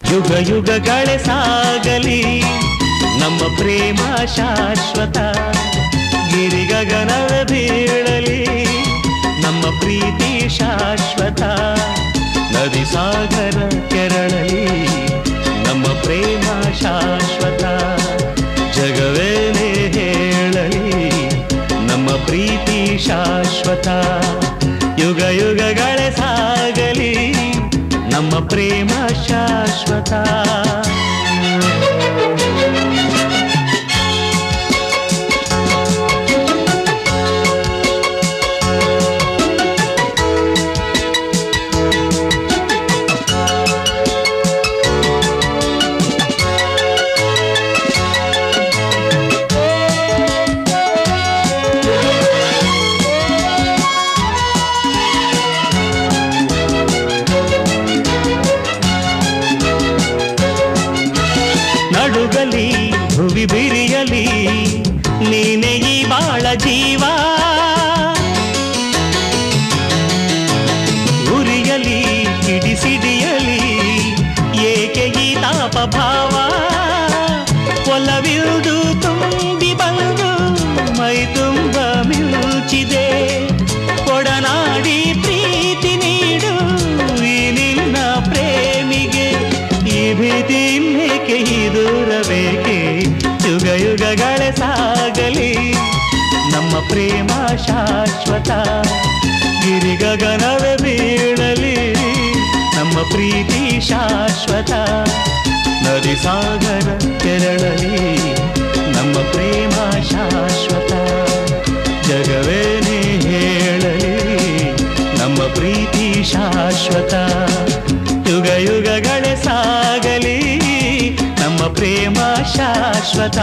ಯುಗ ಯುಗಗಳೇ ಸಾಗಲಿ ನಮ್ಮ ಪ್ರೇಮ ಶಾಶ್ವತ ಗಿರಿಗಗನವೇ ಬೀಳಲಿ ನಮ್ಮ ಪ್ರೀತಿ ಶಾಶ್ವತ ನದಿ ಸಾಗರ ಕೆರಳಲಿ ನಮ್ಮ ಪ್ರೇಮ ಶಾಶ್ವತ ಜಗವೇನೇ ಹೇಳಲಿ ನಮ್ಮ ಪ್ರೀತಿ ಶಾಶ್ವತ ಯುಗ ಯುಗಗಳೇ ಸಾಗಲಿ ನಮ್ಮ ಪ್ರೇಮ ಶಾಶ್ವತ ನಡುಗಲಿ ಭುವಿ ಬಿರಿಯಲಿ ನೀನೆ ಈ ಬಾಳ ಜೀವ ಉರಿಯಲಿ ಕಿಡಿಸಿಡಿಯಲಿ ಏಕೆ ಈ ತಾಪ ಭಾವ ಒಲವಿರುವುದು ತುಂಬಿ ಬಂದು ಮೈ ತುಂಬ ಮಿಂಚಿದೆ ಕೊಡನಾಡಿ ಪ್ರೀತಿ ನೀಡು ಈ ನಿನ್ನ ಪ್ರೇಮಿಗೆ ಈ ಭೀತಿ ಇನ್ನೇಕೆ ಈ ದೂರಬೇಕೆ ಯುಗ ಯುಗಗಳೇ ಸಾಗಲಿ ನಮ್ಮ ಪ್ರೇಮ ಶಾಶ್ವತ ಗಿರಿಗಗನವೇ ಬೀಳಲಿ ನಮ್ಮ ಪ್ರೀತಿ ಶಾಶ್ವತ ನದಿ ಸಾಗರ ಕೆರಳಲಿ ನಮ್ಮ ಪ್ರೇಮ ಶಾಶ್ವತ ಜಗವೇನೇ ಹೇಳಲಿ ನಮ್ಮ ಪ್ರೀತಿ ಶಾಶ್ವತ ಯುಗ ಯುಗಗಳೇ ಸಾಗಲಿ ನಮ್ಮ ಪ್ರೇಮ ಶಾಶ್ವತ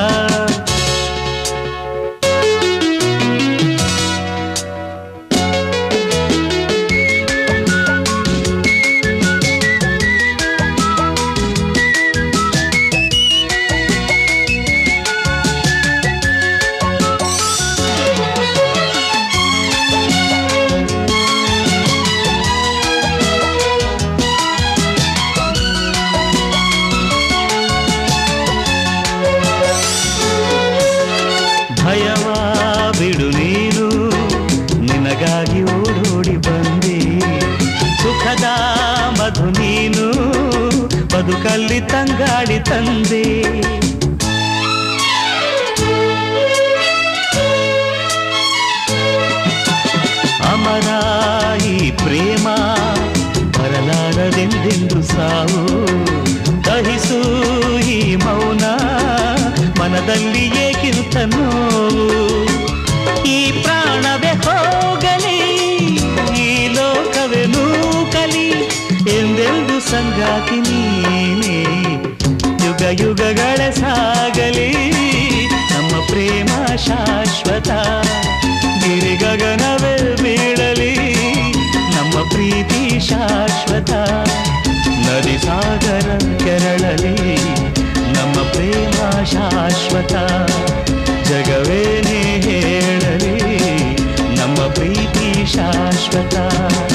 ಭಯವ ಬಿಡು ನೀನು ನಿನಗಾಗಿ ಓಡೋಡಿ ಬಂದೆ ಸುಖದ ಮಧು ನೀನು ಬದುಕಲ್ಲಿ ತಂಗಾಡಿ ತಂದೆ ಅಮರ ಈ ಪ್ರೇಮ ಬರಲಾರದೆಂದೆಂದು ಸಾವು ದಹಿಸು ಈ ಮೌನ ಮನದಲ್ಲಿ ಏಕಿಂತ ನೋವು ಈ ಪ್ರಾಣವೇ ಹೋಗಲಿ ಈ ಲೋಕವೇ ನೂಕಲಿ ಎಂದೆಂದು ಸಂಗಾತಿ ನೀನೇ ಯುಗ ಯುಗಗಳ ಸಾಗಲಿ ನಮ್ಮ ಪ್ರೇಮ ಶಾಶ್ವತ ಗಿರಿಗಗನವೇ ಬೀಳಲಿ ನಮ್ಮ ಪ್ರೀತಿ ಶಾಶ್ವತ ನದಿ ಸಾಗರ ಕೆರಳಲಿ ನಮ್ಮ ಪ್ರೇಮ ಶಾಶ್ವತ ಜಗವೇನೇ ಹೇಳಲಿ ನಮ್ಮ ಪ್ರೀತಿ ಶಾಶ್ವತ